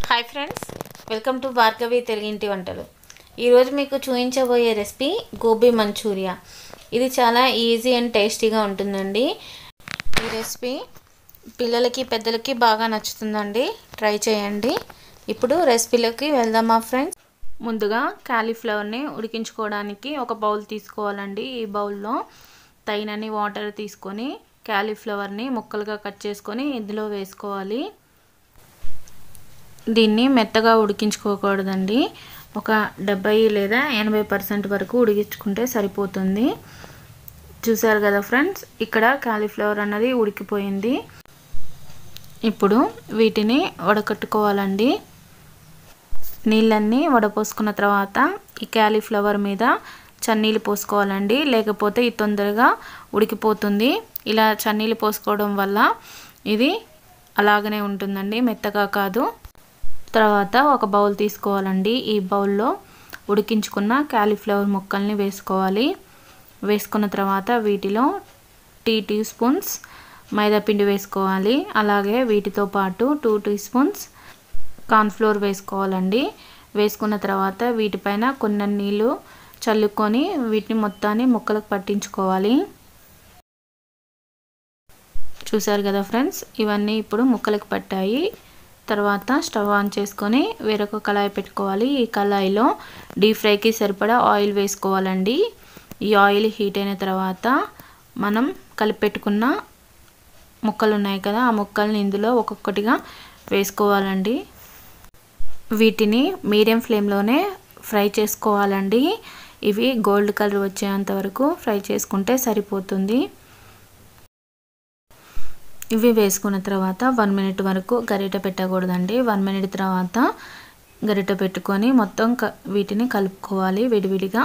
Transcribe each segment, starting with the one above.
hi friends welcome to Bhargavi తెలుగింటి వంటలు ఈరోజు మీకు చూపించబోయే రెసిపీ గోబీ మంచూరియా ఇది చాలా ఈజీ అండ్ టేస్టీగా ఉంటుందండి ఈ రెసిపీ పిల్లలకి పెద్దలకి బాగా నచ్చుతుందండి ట్రై చేయండి ఇప్పుడు రెసిపీలోకి వెళ్దామా ఫ్రెండ్స్ ముందుగా క్యాలీఫ్లవర్ని ఉడికించుకోవడానికి ఒక బౌల్ తీసుకోవాలండి ఈ బౌల్లో తగినన్ని వాటర్ తీసుకొని క్యాలీఫ్లవర్ని ముక్కలుగా కట్ చేసుకొని ఇందులో వేసుకోవాలి దీన్ని మెత్తగా ఉడికించుకోకూడదండి ఒక డెబ్బై లేదా ఎనభై పర్సెంట్ వరకు ఉడికించుకుంటే సరిపోతుంది చూసారు కదా ఫ్రెండ్స్ ఇక్కడ కాలీఫ్లవర్ అన్నది ఉడికిపోయింది ఇప్పుడు వీటిని వడకట్టుకోవాలండి నీళ్ళన్నీ వడపోసుకున్న తర్వాత ఈ క్యాలీఫ్లవర్ మీద చన్నీళ్ళు పోసుకోవాలండి లేకపోతే ఇది తొందరగా ఉడికిపోతుంది ఇలా చన్నీళ్ళు పోసుకోవడం వల్ల ఇది అలాగనే ఉంటుందండి మెత్తగా కాదు తర్వాత ఒక బౌల్ తీసుకోవాలండి ఈ బౌల్లో ఉడికించుకున్న క్యాలీఫ్లవర్ ముక్కల్ని వేసుకోవాలి వేసుకున్న తర్వాత వీటిలో టీ టీ స్పూన్స్ మైదాపిండి వేసుకోవాలి అలాగే వీటితో పాటు టూ టీ స్పూన్స్ కార్న్ఫ్లోర్ వేసుకోవాలండి వేసుకున్న తర్వాత వీటిపైన కొన్ని నీళ్ళు చల్లుకొని వీటిని మొత్తాన్ని ముక్కలకు పట్టించుకోవాలి చూసారు కదా ఫ్రెండ్స్ ఇవన్నీ ఇప్పుడు ముక్కలకు పట్టాయి తర్వాత స్టవ్ ఆన్ చేసుకొని వేరొక కళాయి పెట్టుకోవాలి ఈ కళాయిలో డీప్ ఫ్రైకి సరిపడా ఆయిల్ వేసుకోవాలండి ఈ ఆయిల్ హీట్ అయిన తర్వాత మనం కలిపెట్టుకున్న ముక్కలు ఉన్నాయి కదా ఆ ముక్కల్ని ఇందులో ఒక్కొక్కటిగా వేసుకోవాలండి వీటిని మీడియం ఫ్లేమ్లోనే ఫ్రై చేసుకోవాలండి ఇవి గోల్డ్ కలర్ వచ్చేంత వరకు ఫ్రై చేసుకుంటే సరిపోతుంది ఇవి వేసుకున్న తర్వాత వన్ మినిట్ వరకు గరిట పెట్టకూడదండి వన్ మినిట్ తర్వాత గరిట పెట్టుకొని మొత్తం వీటిని కలుపుకోవాలి విడివిడిగా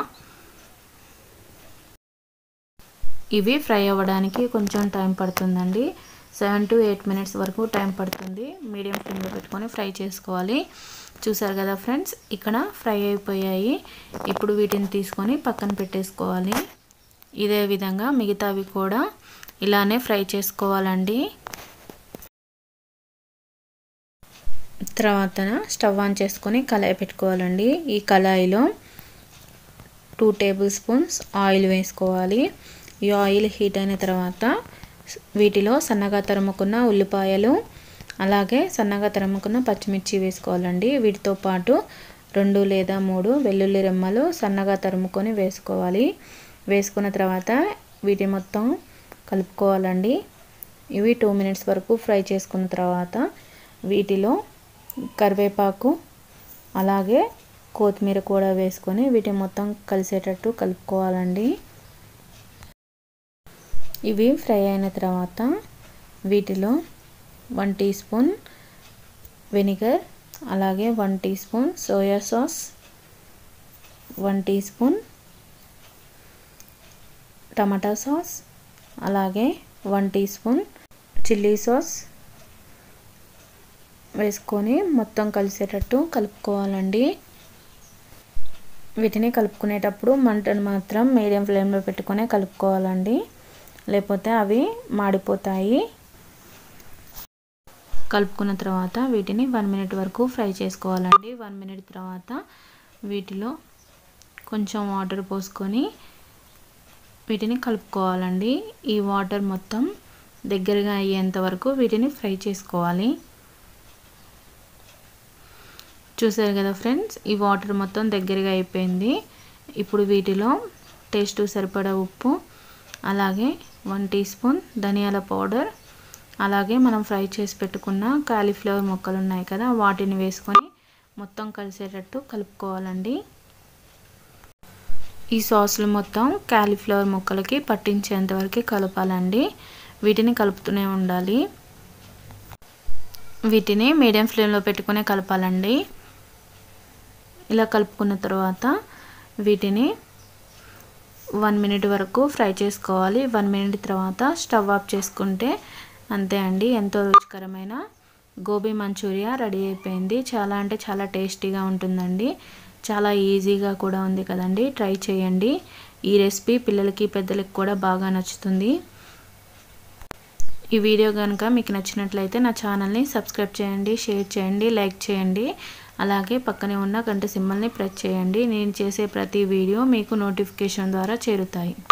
ఇవి ఫ్రై అవ్వడానికి కొంచెం టైం పడుతుందండి సెవెన్ టు ఎయిట్ మినిట్స్ వరకు టైం పడుతుంది మీడియం ఫ్లేమ్లో పెట్టుకొని ఫ్రై చేసుకోవాలి చూసారు కదా ఫ్రెండ్స్ ఇక్కడ ఫ్రై అయిపోయాయి ఇప్పుడు వీటిని తీసుకొని పక్కన పెట్టేసుకోవాలి ఇదే విధంగా మిగతావి కూడా ఇలానే ఫ్రై చేసుకోవాలండి తర్వాత స్టవ్ ఆన్ చేసుకొని కళాయి పెట్టుకోవాలండి ఈ కళాయిలో టూ టేబుల్ స్పూన్స్ ఆయిల్ వేసుకోవాలి ఈ ఆయిల్ హీట్ అయిన తర్వాత వీటిలో సన్నగా తరుముకున్న ఉల్లిపాయలు అలాగే సన్నగా తరుముకున్న పచ్చిమిర్చి వేసుకోవాలండి వీటితో పాటు రెండు లేదా మూడు వెల్లుల్లి రెమ్మలు సన్నగా తరుముకొని వేసుకోవాలి వేసుకున్న తర్వాత వీటి మొత్తం కలుపుకోవాలండి ఇవి టూ మినిట్స్ వరకు ఫ్రై చేసుకున్న తర్వాత వీటిలో కరివేపాకు అలాగే కొత్తిమీర కూడా వేసుకొని వీటి మొత్తం కలిసేటట్టు కలుపుకోవాలండి ఇవి ఫ్రై అయిన తర్వాత వీటిలో వన్ టీ స్పూన్ వెనిగర్ అలాగే one teaspoon soya sauce one teaspoon tomato sauce అలాగే one teaspoon chilli sauce వేసుకొని మొత్తం కలిసేటట్టు కలుపుకోవాలండి వీటిని కలుపుకునేటప్పుడు మంటను మాత్రం మీడియం ఫ్లేమ్లో పెట్టుకొని కలుపుకోవాలండి లేకపోతే అవి మాడిపోతాయి కలుపుకున్న తర్వాత వీటిని వన్ మినిట్ వరకు ఫ్రై చేసుకోవాలండి వన్ మినిట్ తర్వాత వీటిలో కొంచెం వాటర్ పోసుకొని వీటిని కలుపుకోవాలండి ఈ వాటర్ మొత్తం దగ్గరగా అయ్యేంత వరకు వీటిని ఫ్రై చేసుకోవాలి చూసారు కదా ఫ్రెండ్స్ ఈ వాటర్ మొత్తం దగ్గరగా అయిపోయింది ఇప్పుడు వీటిలో టేస్ట్ సరిపడా ఉప్పు అలాగే వన్ టీ స్పూన్ ధనియాల పౌడర్ అలాగే మనం ఫ్రై చేసి పెట్టుకున్న కాలీఫ్లవర్ ముక్కలు ఉన్నాయి కదా వాటిని వేసుకొని మొత్తం కలిసేటట్టు కలుపుకోవాలండి ఈ సాసులు మొత్తం కాలీఫ్లవర్ ముక్కలకి పట్టించేంత వరకు కలపాలండి వీటిని కలుపుతూనే ఉండాలి వీటిని మీడియం ఫ్లేమ్లో పెట్టుకునే కలపాలండి ఇలా కలుపుకున్న తర్వాత వీటిని వన్ మినిట్ వరకు ఫ్రై చేసుకోవాలి వన్ మినిట్ తర్వాత స్టవ్ ఆఫ్ చేసుకుంటే అంతే అండి ఎంతో రుచికరమైన గోబీ మంచూరియా రెడీ అయిపోయింది చాలా అంటే చాలా టేస్టీగా ఉంటుందండి చాలా ఈజీగా కూడా ఉంది కదండి ట్రై చేయండి ఈ రెసిపీ పిల్లలకి పెద్దలకి కూడా బాగా నచ్చుతుంది ఈ వీడియో కనుక మీకు నచ్చినట్లయితే నా ఛానల్ని సబ్స్క్రైబ్ చేయండి షేర్ చేయండి లైక్ చేయండి అలాగే పక్కనే ఉన్న గంట సింబల్ని ప్రెస్ చేయండి నేను చేసే ప్రతి వీడియో మీకు నోటిఫికేషన్ ద్వారా చేరుతాయి